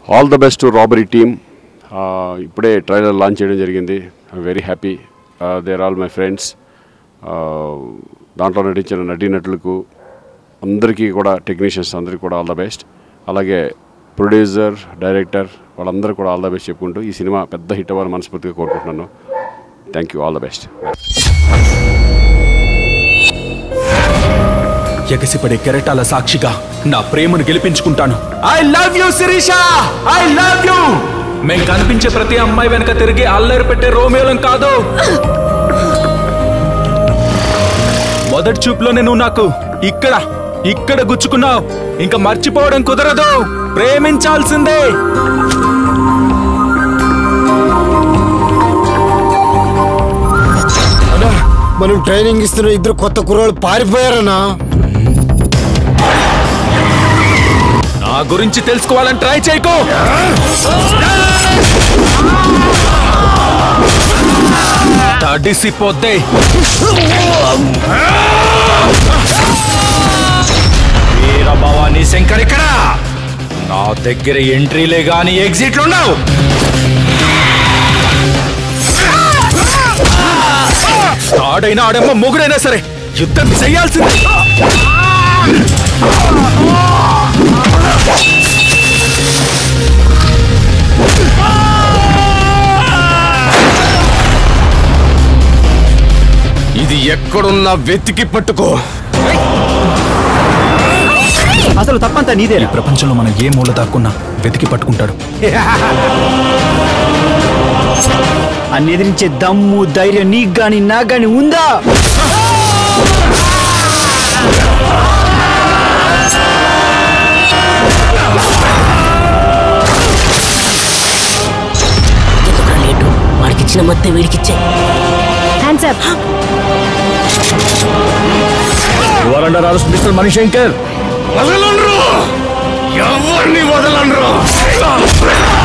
all the best robbery team ఇప్పుడే trailer launch చేయడం జరిగింది I very happy there all my friends దాంట్లో నటించిన నటీనటులకు అందరికీ కూడా టెక్నీషియన్స్ అందరికీ కూడా ఆల్ ద బెస్ట్ అలాగే ప్రొడ్యూసర్ డైరెక్టర్ వాళ్ళందరూ కూడా ఆల్ ద బెస్ట్ చెప్పుకుంటూ ఈ సినిమా పెద్ద హిట్ అవ్వాలని మనస్ఫూర్తిగా కోరుకుంటున్నాను thank you all the best ఎగసిపడే కెరటాల సాక్షిగా నా ప్రేమను గెలిపించుకుంటాను I love you Sirisha I love you మేం కనిపించే ప్రతి అమ్మాయి వెనక తిరిగి అల్లరి పెట్టే రోమేలం కాదు మొదటి చూపులోనే నువ్వు నాకు ఇక్కడ ఇక్కడ గుచ్చుకున్నావు ఇంకా మర్చిపోవడం కుదరదు ప్రేమించాల్సిందే మనం ట్రైనింగ్ ఇస్తున్న ఇద్దరు కొత్త కుర్రాళ్ళు పారిపోయారన్నా నా గురించి తెలుసుకోవాలని ట్రై చేయకు తడిసిపోద్దే వీరభవాని శంకర్ ఇక్కడ నా దగ్గర ఎంట్రీలే గాని ఎగ్జిట్లు ఉండవు ఆడైనా ఆడమ్మ మొగుడైనా సరే యుద్ధం చేయాల్సిందే ఇది ఎక్కడున్నా వెతికి పట్టుకో అసలు తప్పంతా నీదే ఈ ప్రపంచంలో మనం ఏ మూల దాక్కున్నా వెతికి పట్టుకుంటాడు అన్ని ఎదిరించే దమ్ము ధైర్యం నీకు గాని నాకు గాని ఉందా ఎందుకు లేటు వాడికి ఇచ్చిన మొత్తం వీడికిచ్చే హ్యాండ్స్ అప్ ఎవరంటారు అరెస్ట్ మిస్టర్ మణిశంకర్ వదలండ్రు ఎవరిని వదలండ్రు